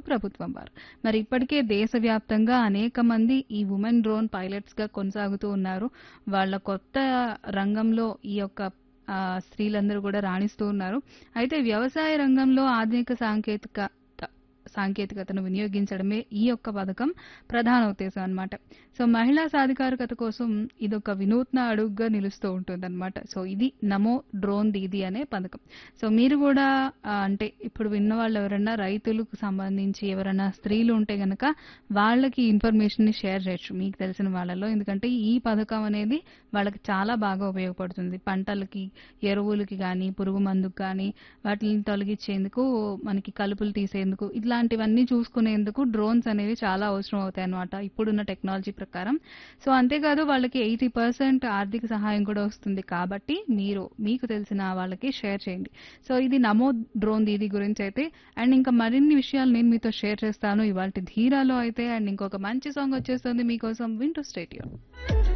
ప్రభుత్వం వారు మరి ఇప్పటికే దేశవ్యాప్తంగా అనేక మంది ఈ ఉమెన్ డ్రోన్ పైలట్స్ గా కొనసాగుతూ ఉన్నారు వాళ్ళ కొత్త రంగంలో ఈ యొక్క ఆ, స్త్రీలందరూ కూడా రాణిస్తూ ఉన్నారు అయితే వ్యవసాయ రంగంలో ఆధునిక సాంకేతిక సాంకేతికతను వినియోగించడమే ఈ యొక్క పథకం ప్రధాన ఉద్దేశం అన్నమాట సో మహిళా సాధికారికత కోసం ఇదొక వినూత్న అడుగుగా నిలుస్తూ ఉంటుందన్నమాట సో ఇది నమో డ్రోన్ దీది అనే పథకం సో మీరు కూడా ఆ, అంటే ఇప్పుడు విన్న వాళ్ళు ఎవరైనా రైతులకు సంబంధించి ఎవరైనా స్త్రీలు ఉంటే గనక వాళ్ళకి ఇన్ఫర్మేషన్ ని షేర్ చేయొచ్చు మీకు తెలిసిన వాళ్ళలో ఎందుకంటే ఈ పథకం అనేది వాళ్ళకి చాలా బాగా ఉపయోగపడుతుంది పంటలకి ఎరువులకి కానీ పురుగు మందుకు కానీ వాటిని తొలగించేందుకు మనకి కలుపులు తీసేందుకు ఇట్లాంటివన్నీ చూసుకునేందుకు డ్రోన్స్ అనేవి చాలా అవసరం అవుతాయి అన్నమాట ఇప్పుడున్న టెక్నాలజీ ప్రకారం సో అంతేకాదు వాళ్ళకి ఎయిటీ పర్సెంట్ ఆర్థిక సహాయం కూడా వస్తుంది కాబట్టి మీరు మీకు తెలిసిన వాళ్ళకి షేర్ చేయండి సో ఇది నమో డ్రోన్ దీది గురించి అయితే అండ్ ఇంకా మరిన్ని విషయాలు నేను మీతో షేర్ చేస్తాను ఇవాళ ధీరాలో అయితే అండ్ ఇంకొక మంచి సాంగ్ వచ్చేస్తుంది మీకోసం వింటూ స్టేట్